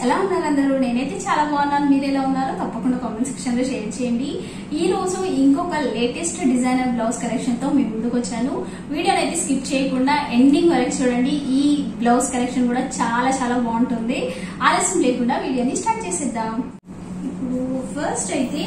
ఎలా ఉన్నారు అందరూ నేనైతే చాలా బాగున్నాను మీరు ఎలా ఉన్నారో తప్పకుండా కామెంట్ సెక్షన్ లో షేర్ చేయండి ఈ రోజు ఇంకొక లేటెస్ట్ డిజైనర్ బ్లౌజ్ కలెక్షన్ తో మీ ముందుకు వచ్చాను వీడియోని అయితే స్కిప్ చేయకుండా ఎండింగ్ వరకు చూడండి ఈ బ్లౌజ్ కలెక్షన్ కూడా చాలా చాలా బాగుంటుంది ఆలస్యం లేకుండా వీడియోని స్టార్ట్ చేసేద్దాం ఇప్పుడు ఫస్ట్ అయితే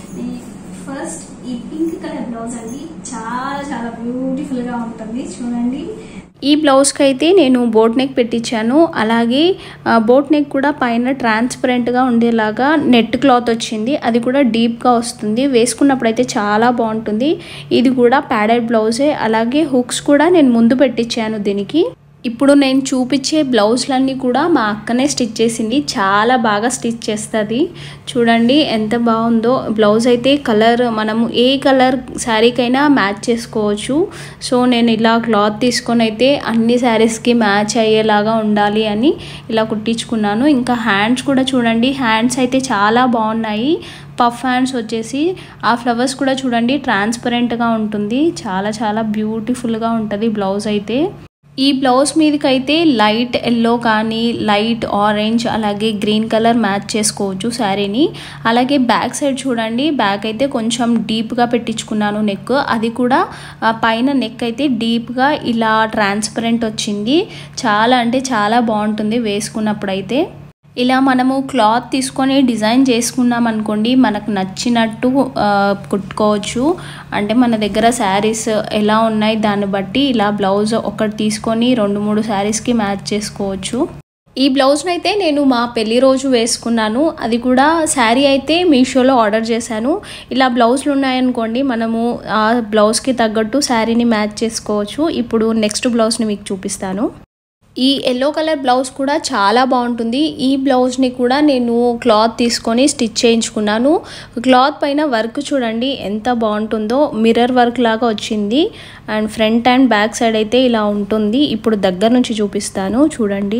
ఫస్ట్ ఈ పింక్ కలర్ బ్లౌజ్ అండి చాలా చాలా బ్యూటిఫుల్ గా ఉంటుంది చూడండి ఈ బ్లౌజ్కి అయితే నేను బోట్ నెక్ పెట్టించాను అలాగే ఆ, బోట్ నెక్ కూడా పైన ట్రాన్స్పరెంట్గా ఉండేలాగా నెట్ క్లాత్ వచ్చింది అది కూడా డీప్గా వస్తుంది వేసుకున్నప్పుడు అయితే చాలా బాగుంటుంది ఇది కూడా ప్యాడెడ్ బ్లౌజే అలాగే హుక్స్ కూడా నేను ముందు పెట్టించాను దీనికి ఇప్పుడు నేను చూపించే బ్లౌజ్లన్నీ కూడా మా అక్కనే స్టిచ్ చేసింది చాలా బాగా స్టిచ్ చేస్తుంది చూడండి ఎంత బాగుందో బ్లౌజ్ అయితే కలర్ మనము ఏ కలర్ శారీకైనా మ్యాచ్ చేసుకోవచ్చు సో నేను ఇలా క్లాత్ తీసుకొని అయితే అన్ని శారీస్కి మ్యాచ్ అయ్యేలాగా ఉండాలి అని ఇలా కుట్టించుకున్నాను ఇంకా హ్యాండ్స్ కూడా చూడండి హ్యాండ్స్ అయితే చాలా బాగున్నాయి పఫ్ హ్యాండ్స్ వచ్చేసి ఆ ఫ్లవర్స్ కూడా చూడండి ట్రాన్స్పరెంట్గా ఉంటుంది చాలా చాలా బ్యూటిఫుల్గా ఉంటుంది బ్లౌజ్ అయితే ఈ బ్లౌజ్ మీదకైతే లైట్ ఎల్లో కానీ లైట్ ఆరెంజ్ అలాగే గ్రీన్ కలర్ మ్యాచ్ చేసుకోవచ్చు శారీని అలాగే బ్యాక్ సైడ్ చూడండి బ్యాక్ అయితే కొంచెం డీప్గా పెట్టించుకున్నాను నెక్ అది కూడా ఆ, పైన నెక్ అయితే డీప్గా ఇలా ట్రాన్స్పరెంట్ వచ్చింది చాలా అంటే చాలా బాగుంటుంది వేసుకున్నప్పుడు అయితే ఇలా మనము క్లాత్ తీసుకొని డిజైన్ చేసుకున్నాం అనుకోండి మనకు నచ్చినట్టు ఆ, కుట్టుకోవచ్చు అంటే మన దగ్గర శారీస్ ఎలా ఉన్నాయి దాన్ని బట్టి ఇలా బ్లౌజ్ ఒకటి తీసుకొని రెండు మూడు శారీస్కి మ్యాచ్ చేసుకోవచ్చు ఈ బ్లౌజ్ని అయితే నేను మా పెళ్లి రోజు వేసుకున్నాను అది కూడా శారీ అయితే మీషోలో ఆర్డర్ చేశాను ఇలా బ్లౌజ్లు ఉన్నాయనుకోండి మనము ఆ బ్లౌజ్కి తగ్గట్టు శారీని మ్యాచ్ చేసుకోవచ్చు ఇప్పుడు నెక్స్ట్ బ్లౌజ్ని మీకు చూపిస్తాను ఈ ఎల్లో కలర్ బ్లౌజ్ కూడా చాలా బాగుంటుంది ఈ బ్లౌజ్ని కూడా నేను క్లాత్ తీసుకొని స్టిచ్ చేయించుకున్నాను క్లాత్ పైన వర్క్ చూడండి ఎంత బాగుంటుందో మిర్రర్ వర్క్ లాగా వచ్చింది and front and back side అయితే ఇలా ఉంటుంది ఇప్పుడు దగ్గర నుంచి చూపిస్తాను చూడండి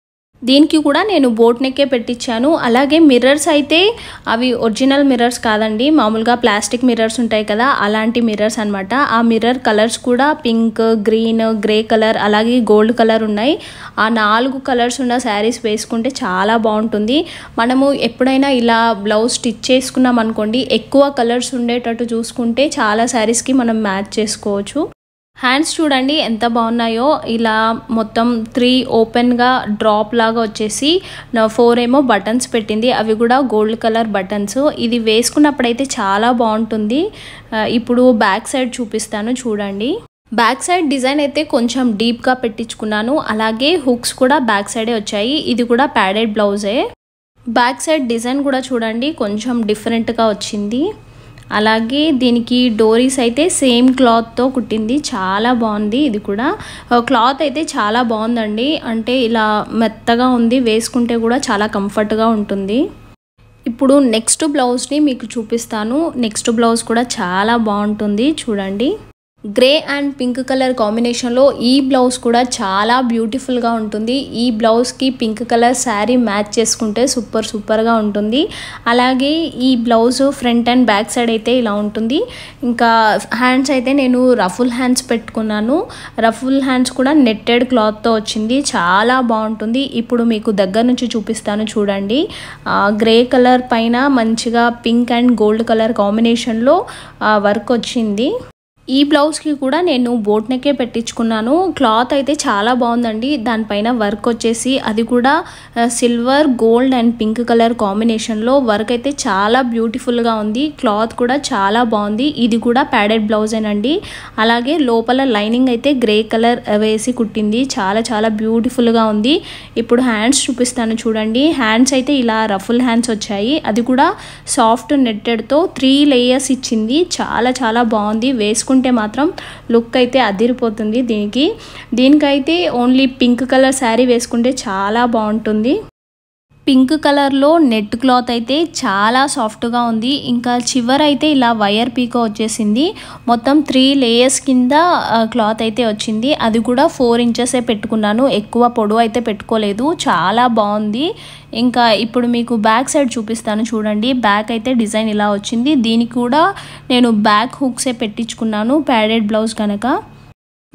దీనికి కూడా నేను బోట్ నెక్కే పెట్టించాను అలాగే మిర్రర్స్ అయితే అవి ఒరిజినల్ మిర్రర్స్ కాదండి మామూలుగా ప్లాస్టిక్ మిర్రర్స్ ఉంటాయి కదా అలాంటి మిర్రర్స్ అనమాట ఆ మిర్రర్ కలర్స్ కూడా పింక్ గ్రీన్ గ్రే కలర్ అలాగే గోల్డ్ కలర్ ఉన్నాయి ఆ నాలుగు కలర్స్ ఉన్న శారీస్ వేసుకుంటే చాలా బాగుంటుంది మనము ఎప్పుడైనా ఇలా బ్లౌజ్ స్టిచ్ చేసుకున్నాం అనుకోండి ఎక్కువ కలర్స్ ఉండేటట్టు చూసుకుంటే చాలా శారీస్కి మనం మ్యాచ్ చేసుకోవచ్చు హ్యాండ్స్ చూడండి ఎంత బాగున్నాయో ఇలా మొత్తం త్రీ ఓపెన్గా డ్రాప్ లాగా వచ్చేసి ఫోర్ ఏమో బటన్స్ పెట్టింది అవి కూడా గోల్డ్ కలర్ బటన్స్ ఇది వేసుకున్నప్పుడైతే చాలా బాగుంటుంది ఆ, ఇప్పుడు బ్యాక్ సైడ్ చూపిస్తాను చూడండి బ్యాక్ సైడ్ డిజైన్ అయితే కొంచెం డీప్గా పెట్టించుకున్నాను అలాగే హుక్స్ కూడా బ్యాక్ సైడే వచ్చాయి ఇది కూడా ప్యాడెడ్ బ్లౌజే బ్యాక్ సైడ్ డిజైన్ కూడా చూడండి కొంచెం డిఫరెంట్గా వచ్చింది అలాగే దీనికి డోరీస్ అయితే సేమ్ క్లాత్తో కుట్టింది చాలా బాగుంది ఇది కూడా ఆ, క్లాత్ అయితే చాలా బాగుందండి అంటే ఇలా మెత్తగా ఉంది వేసుకుంటే కూడా చాలా కంఫర్ట్గా ఉంటుంది ఇప్పుడు నెక్స్ట్ బ్లౌజ్ని మీకు చూపిస్తాను నెక్స్ట్ బ్లౌజ్ కూడా చాలా బాగుంటుంది చూడండి గ్రే అండ్ పింక్ కలర్ కాంబినేషన్లో ఈ బ్లౌజ్ కూడా చాలా బ్యూటిఫుల్గా ఉంటుంది ఈ బ్లౌజ్కి పింక్ కలర్ శారీ మ్యాచ్ చేసుకుంటే సూపర్ సూపర్గా ఉంటుంది అలాగే ఈ blouse front and back side అయితే ఇలా ఉంటుంది ఇంకా హ్యాండ్స్ అయితే నేను రఫుల్ హ్యాండ్స్ పెట్టుకున్నాను రఫుల్ హ్యాండ్స్ కూడా నెట్టెడ్ క్లాత్తో వచ్చింది చాలా బాగుంటుంది ఇప్పుడు మీకు దగ్గర నుంచి చూపిస్తాను చూడండి గ్రే కలర్ పైన మంచిగా పింక్ అండ్ గోల్డ్ కలర్ కాంబినేషన్లో వర్క్ వచ్చింది ఈ బ్లౌజ్కి కూడా నేను బోట్ నెక్కే పెట్టించుకున్నాను క్లాత్ అయితే చాలా బాగుందండి దానిపైన వర్క్ వచ్చేసి అది కూడా silver gold and pink colour కాంబినేషన్లో వర్క్ అయితే చాలా బ్యూటిఫుల్గా ఉంది క్లాత్ కూడా చాలా బాగుంది ఇది కూడా ప్యాడెడ్ బ్లౌజేనండి అలాగే లోపల లైనింగ్ అయితే గ్రే కలర్ వేసి కుట్టింది చాలా చాలా బ్యూటిఫుల్గా ఉంది ఇప్పుడు హ్యాండ్స్ చూపిస్తాను చూడండి హ్యాండ్స్ అయితే ఇలా రఫుల్ హ్యాండ్స్ వచ్చాయి అది కూడా సాఫ్ట్ నెట్టెడ్తో త్రీ లేయర్స్ ఇచ్చింది చాలా చాలా బాగుంది వేసుకుంటే మాత్రం లుక్ అయితే అదిరిపోతుంది దీనికి దీనికైతే ఓన్లీ పింక్ కలర్ శారీ వేసుకుంటే చాలా బాగుంటుంది పింక్ కలర్లో నెట్ క్లాత్ అయితే చాలా సాఫ్ట్గా ఉంది ఇంకా చివర అయితే ఇలా వైర్ పీకో వచ్చేసింది మొత్తం త్రీ లేయర్స్ కింద ఆ, క్లాత్ అయితే వచ్చింది అది కూడా ఫోర్ ఇంచెసే పెట్టుకున్నాను ఎక్కువ పొడవు అయితే పెట్టుకోలేదు చాలా బాగుంది ఇంకా ఇప్పుడు మీకు బ్యాక్ సైడ్ చూపిస్తాను చూడండి బ్యాక్ అయితే డిజైన్ ఇలా వచ్చింది దీనికి కూడా నేను బ్యాక్ హుక్సే పెట్టించుకున్నాను ప్యాడెడ్ బ్లౌజ్ కనుక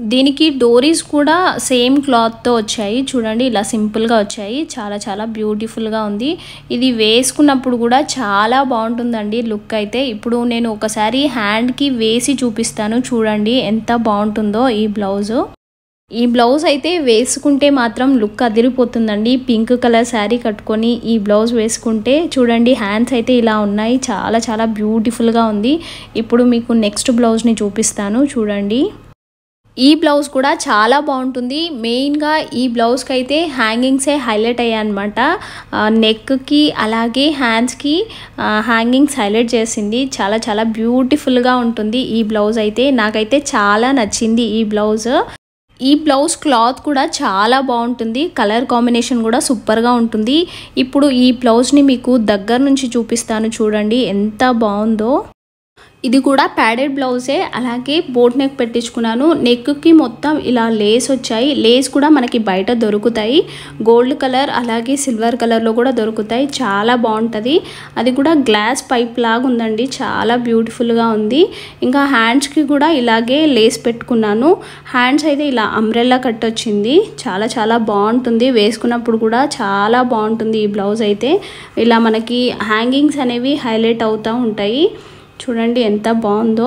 దీనికి డోరీస్ కూడా సేమ్ క్లాత్తో వచ్చాయి చూడండి ఇలా సింపుల్గా వచ్చాయి చాలా చాలా బ్యూటిఫుల్గా ఉంది ఇది వేసుకున్నప్పుడు కూడా చాలా బాగుంటుందండి లుక్ అయితే ఇప్పుడు నేను ఒకసారి హ్యాండ్కి వేసి చూపిస్తాను చూడండి ఎంత బాగుంటుందో ఈ బ్లౌజు ఈ బ్లౌజ్ అయితే వేసుకుంటే మాత్రం లుక్ అదిరిపోతుందండి పింక్ కలర్ శారీ కట్టుకొని ఈ బ్లౌజ్ వేసుకుంటే చూడండి హ్యాండ్స్ అయితే ఇలా ఉన్నాయి చాలా చాలా బ్యూటిఫుల్గా ఉంది ఇప్పుడు మీకు నెక్స్ట్ బ్లౌజ్ని చూపిస్తాను చూడండి ఈ బ్లౌజ్ కూడా చాలా బాగుంటుంది మెయిన్గా ఈ బ్లౌజ్కి అయితే హ్యాంగింగ్సే హైలైట్ అయ్యాయి అనమాట నెక్కి అలాగే హ్యాండ్స్కి హ్యాంగింగ్స్ హైలైట్ చేసింది చాలా చాలా బ్యూటిఫుల్గా ఉంటుంది ఈ బ్లౌజ్ అయితే నాకైతే చాలా నచ్చింది ఈ బ్లౌజ్ ఈ బ్లౌజ్ క్లాత్ కూడా చాలా బాగుంటుంది కలర్ కాంబినేషన్ కూడా సూపర్గా ఉంటుంది ఇప్పుడు ఈ బ్లౌజ్ని మీకు దగ్గర నుంచి చూపిస్తాను చూడండి ఎంత బాగుందో ఇది కూడా ప్యాడెడ్ బ్లౌజే అలాగే బోట్ నెక్ పెట్టించుకున్నాను నెక్కి మొత్తం ఇలా లేస్ వచ్చాయి లేస్ కూడా మనకి బయట దొరుకుతాయి గోల్డ్ కలర్ అలాగే సిల్వర్ కలర్లో కూడా దొరుకుతాయి చాలా బాగుంటుంది అది కూడా గ్లాస్ పైప్ లాగా ఉందండి చాలా బ్యూటిఫుల్గా ఉంది ఇంకా హ్యాండ్స్కి కూడా ఇలాగే లేస్ పెట్టుకున్నాను హ్యాండ్స్ అయితే ఇలా అంబ్రెల్లా కట్ వచ్చింది చాలా చాలా బాగుంటుంది వేసుకున్నప్పుడు కూడా చాలా బాగుంటుంది ఈ బ్లౌజ్ అయితే ఇలా మనకి హ్యాంగింగ్స్ అనేవి హైలైట్ అవుతూ ఉంటాయి చూడండి ఎంత బాగుందో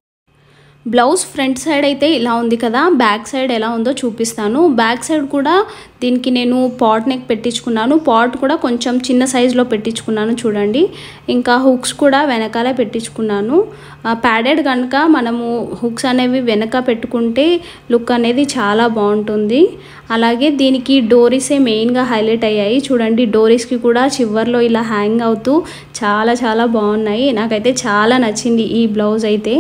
బ్లౌజ్ ఫ్రంట్ సైడ్ అయితే ఇలా ఉంది కదా బ్యాక్ సైడ్ ఎలా ఉందో చూపిస్తాను బ్యాక్ సైడ్ కూడా దీనికి నేను పాట్ నెక్ పెట్టించుకున్నాను పాట్ కూడా కొంచెం చిన్న సైజులో పెట్టించుకున్నాను చూడండి ఇంకా హుక్స్ కూడా వెనకాలే పెట్టించుకున్నాను ప్యాడెడ్ కనుక మనము హుక్స్ అనేవి వెనక పెట్టుకుంటే లుక్ అనేది చాలా బాగుంటుంది అలాగే దీనికి డోరీసే మెయిన్గా హైలైట్ అయ్యాయి చూడండి డోరీస్కి కూడా చివర్లో ఇలా హ్యాంగ్ అవుతూ చాలా చాలా బాగున్నాయి నాకైతే చాలా నచ్చింది ఈ బ్లౌజ్ అయితే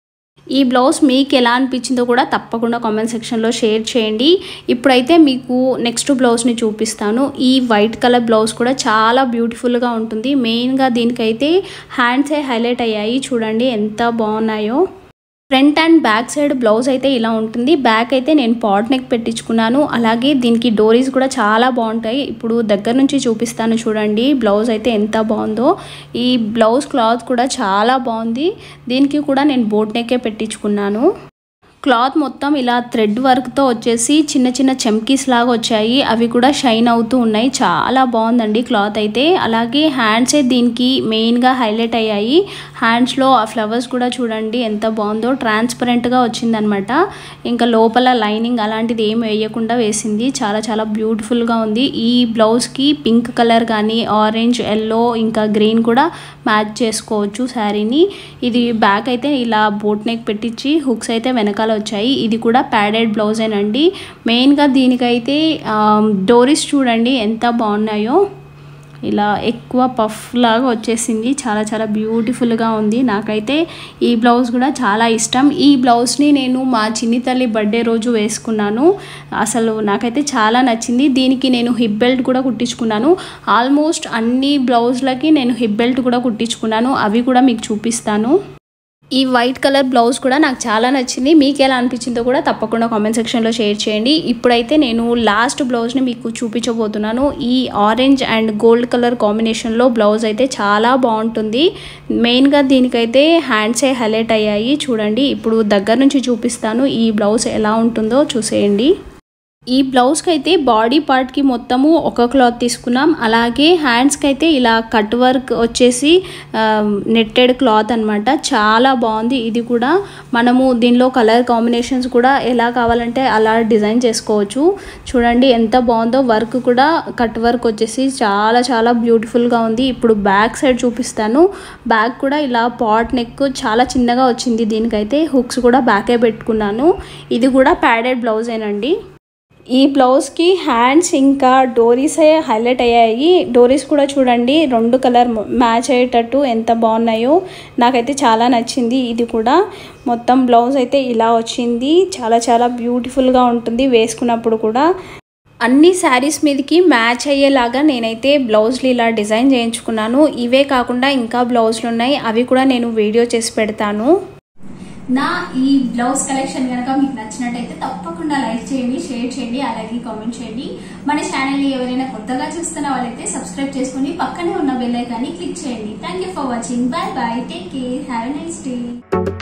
ఈ బ్లౌజ్ మీకు ఎలా అనిపించిందో కూడా తప్పకుండా కామెంట్ సెక్షన్లో షేర్ చేయండి ఇప్పుడైతే మీకు నెక్స్ట్ బ్లౌజ్ని చూపిస్తాను ఈ వైట్ కలర్ బ్లౌజ్ కూడా చాలా బ్యూటిఫుల్గా ఉంటుంది మెయిన్గా దీనికైతే హ్యాండ్సే హైలైట్ అయ్యాయి చూడండి ఎంత బాగున్నాయో front and back side blouse అయితే ఇలా ఉంటుంది బ్యాక్ అయితే నేను పాట్ నెక్ పెట్టించుకున్నాను అలాగే దీనికి డోరీస్ కూడా చాలా బాగుంటాయి ఇప్పుడు దగ్గర నుంచి చూపిస్తాను చూడండి బ్లౌజ్ అయితే ఎంత బాగుందో ఈ బ్లౌజ్ క్లాత్ కూడా చాలా బాగుంది దీనికి కూడా నేను బోట్ నెక్కే పెట్టించుకున్నాను క్లాత్ మొత్తం ఇలా థ్రెడ్ వర్క్తో వచ్చేసి చిన్న చిన్న చెమ్కీస్ లాగా వచ్చాయి అవి కూడా షైన్ అవుతూ ఉన్నాయి చాలా బాగుందండి క్లాత్ అయితే అలాగే హ్యాండ్సే దీనికి మెయిన్గా హైలైట్ అయ్యాయి హ్యాండ్స్లో ఆ ఫ్లవర్స్ కూడా చూడండి ఎంత బాగుందో ట్రాన్స్పరెంట్గా వచ్చిందనమాట ఇంకా లోపల లైనింగ్ అలాంటిది ఏం వేయకుండా వేసింది చాలా చాలా బ్యూటిఫుల్గా ఉంది ఈ బ్లౌజ్కి పింక్ కలర్ కానీ ఆరెంజ్ ఎల్లో ఇంకా గ్రీన్ కూడా మ్యాచ్ చేసుకోవచ్చు శారీని ఇది బ్యాక్ అయితే ఇలా బోట్ నెక్ పెట్టించి హుక్స్ అయితే వెనకాల వచ్చాయి ఇది కూడా ప్యాడెడ్ బ్లౌజేనండి మెయిన్గా దీనికైతే డోరీస్ చూడండి ఎంత బాగున్నాయో ఇలా ఎక్కువ పఫ్ లాగా వచ్చేసింది చాలా చాలా బ్యూటిఫుల్గా ఉంది నాకైతే ఈ బ్లౌజ్ కూడా చాలా ఇష్టం ఈ బ్లౌజ్ని నేను మా చిన్ని తల్లి బర్త్డే రోజు వేసుకున్నాను అసలు నాకైతే చాలా నచ్చింది దీనికి నేను హిప్ బెల్ట్ కూడా కుట్టించుకున్నాను ఆల్మోస్ట్ అన్ని బ్లౌజ్లకి నేను హిప్ బెల్ట్ కూడా కుట్టించుకున్నాను అవి కూడా మీకు చూపిస్తాను ఈ వైట్ కలర్ బ్లౌజ్ కూడా నాకు చాలా నచ్చింది మీకు ఎలా అనిపించిందో కూడా తప్పకుండా కామెంట్ సెక్షన్లో షేర్ చేయండి ఇప్పుడైతే నేను లాస్ట్ బ్లౌజ్ని మీకు చూపించబోతున్నాను ఈ ఆరెంజ్ అండ్ గోల్డ్ కలర్ కాంబినేషన్లో బ్లౌజ్ అయితే చాలా బాగుంటుంది మెయిన్గా దీనికైతే హ్యాండ్సే హైలైట్ అయ్యాయి చూడండి ఇప్పుడు దగ్గర నుంచి చూపిస్తాను ఈ బ్లౌజ్ ఎలా ఉంటుందో చూసేయండి ఈ బ్లౌజ్కి అయితే బాడీ పార్ట్కి మొత్తము ఒక క్లాత్ తీసుకున్నాం అలాగే హ్యాండ్స్కి అయితే ఇలా కట్ వర్క్ వచ్చేసి నెట్టెడ్ క్లాత్ అనమాట చాలా బాగుంది ఇది కూడా మనము దీనిలో కలర్ కాంబినేషన్స్ కూడా ఎలా కావాలంటే అలా డిజైన్ చేసుకోవచ్చు చూడండి ఎంత బాగుందో వర్క్ కూడా కట్ వర్క్ వచ్చేసి చాలా చాలా బ్యూటిఫుల్గా ఉంది ఇప్పుడు బ్యాక్ సైడ్ చూపిస్తాను బ్యాక్ కూడా ఇలా పాట్ నెక్ చాలా చిన్నగా వచ్చింది దీనికైతే హుక్స్ కూడా బ్యాకే పెట్టుకున్నాను ఇది కూడా ప్యాడెడ్ బ్లౌజేనండి ఈ బ్లౌజ్కి హ్యాండ్స్ ఇంకా డోరీస్ హైలైట్ అయ్యాయి డోరీస్ కూడా చూడండి రెండు కలర్ మ్యాచ్ అయ్యేటట్టు ఎంత బాగున్నాయో నాకైతే చాలా నచ్చింది ఇది కూడా మొత్తం బ్లౌజ్ అయితే ఇలా వచ్చింది చాలా చాలా బ్యూటిఫుల్గా ఉంటుంది వేసుకున్నప్పుడు కూడా అన్ని శారీస్ మీదకి మ్యాచ్ అయ్యేలాగా నేనైతే బ్లౌజ్లు ఇలా డిజైన్ చేయించుకున్నాను ఇవే కాకుండా ఇంకా బ్లౌజ్లు ఉన్నాయి అవి కూడా నేను వీడియో చేసి పెడతాను నా ఈ బ్లౌజ్ కలెక్షన్ కనుక మీకు నచ్చినట్టయితే తప్పకుండా లైక్ చేయండి షేర్ చేయండి అలాగే కామెంట్ చేయండి మన ఛానల్ ని ఎవరైనా కొత్తగా చూస్తున్న వాళ్ళైతే సబ్స్క్రైబ్ చేసుకుని పక్కనే ఉన్న బెల్ ఐకాన్ని క్లిక్ చేయండి thank you for watching bye bye take care have nice day